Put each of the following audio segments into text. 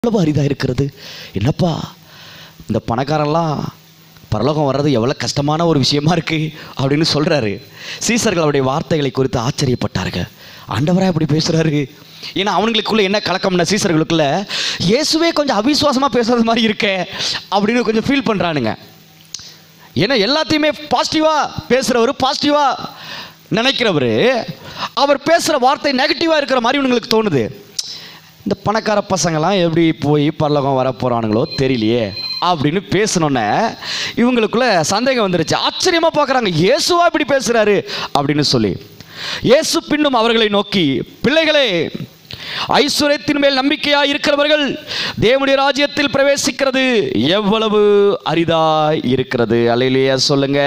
எவ்வளவு அரிதாக இருக்கிறது என்னப்பா இந்த பணக்காரெல்லாம் பரலோகம் வர்றது எவ்வளோ கஷ்டமான ஒரு விஷயமா இருக்கு அப்படின்னு சொல்றாரு சீசர்கள் அவருடைய வார்த்தைகளை குறித்து ஆச்சரியப்பட்டார்கள் ஆண்டவரா இப்படி பேசுறாரு ஏன்னா அவங்களுக்குள்ள என்ன கலக்கம்னா சீசர்களுக்குள்ள இயேசுவே கொஞ்சம் அவிசுவாசமா பேசுறது மாதிரி இருக்கே அப்படின்னு கொஞ்சம் ஃபீல் பண்றானுங்க ஏன்னா எல்லாத்தையுமே பாசிட்டிவாக பேசுகிறவர் பாசிட்டிவாக நினைக்கிறவர் அவர் பேசுகிற வார்த்தை நெகட்டிவாக இருக்கிற மாதிரி இவங்களுக்கு தோணுது இந்த பணக்கார பசங்களாம் எப்படி போய் பரலோகம் வர போகிறானுங்களோ தெரியலையே அப்படின்னு பேசினோன்னே இவங்களுக்குள்ள சந்தேகம் வந்துருச்சு ஆச்சரியமாக பார்க்குறாங்க இயேசுவா இப்படி பேசுகிறாரு அப்படின்னு சொல்லி இயேசு பின்னும் அவர்களை நோக்கி பிள்ளைகளே ஐஸ்வர்யத்தின் மேல் நம்பிக்கையா இருக்கிறவர்கள் தேவனுடைய ராஜ்யத்தில் பிரவேசிக்கிறது எவ்வளவு அரிதா இருக்கிறது அலையிலேயே சொல்லுங்க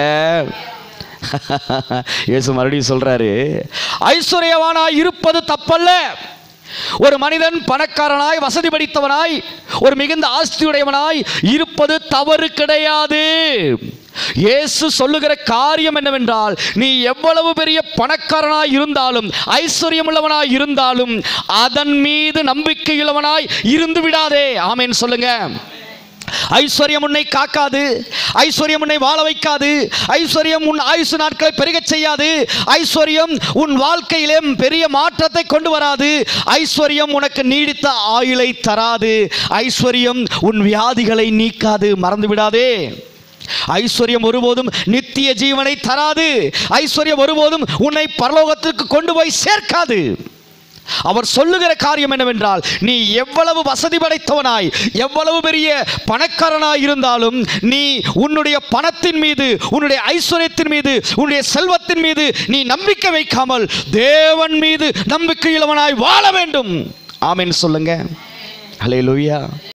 இயேசு மறுபடியும் சொல்றாரு ஐஸ்வர்யவானாய் இருப்பது தப்பல்ல ஒரு மனிதன் பணக்காரனாய் வசதி படைத்தவனாய் ஒரு மிகுந்த ஆஸ்தியுடையவனாய் இருப்பது தவறு கிடையாது இயேசு சொல்லுகிற காரியம் என்னவென்றால் நீ எவ்வளவு பெரிய பணக்காரனாய் இருந்தாலும் ஐஸ்வர்யமுள்ளவனாய் இருந்தாலும் அதன் மீது நம்பிக்கையுள்ளவனாய் இருந்து விடாதே ஆமென் சொல்லுங்க ஐஸ்வர்யம் உன்னை காக்காது ஐஸ்வர்யம் உன்னை வாழ வைக்காது ஐஸ்வர்யம் உன் ஆயுசு நாட்களை பெருகச் செய்யாது ஐஸ்வர்யம் உன் வாழ்க்கையிலே பெரிய மாற்றத்தை கொண்டு வராது ஐஸ்வர்யம் உனக்கு நீடித்த ஆயுளை தராது ஐஸ்வர்யம் உன் வியாதிகளை நீக்காது மறந்து விடாதே ஐஸ்வர்யம் ஒருபோதும் நித்திய ஜீவனை தராது ஐஸ்வர்யம் ஒருபோதும் உன்னை பரலோகத்திற்கு கொண்டு போய் சேர்க்காது அவர் சொல்லுகிற காரியம் என்னவென்றால் நீ எவ்வளவு வசதி படைத்தவனாய் எவ்வளவு பெரிய பணக்காரனாய் இருந்தாலும் நீ உன்னுடைய பணத்தின் மீது உன்னுடைய ஐஸ்வர்யத்தின் மீது உன்னுடைய செல்வத்தின் மீது நீ நம்பிக்கை வைக்காமல் தேவன் மீது நம்பிக்கையுள்ளவனாய் வாழ வேண்டும் ஆமென் சொல்லுங்க ஹalleluya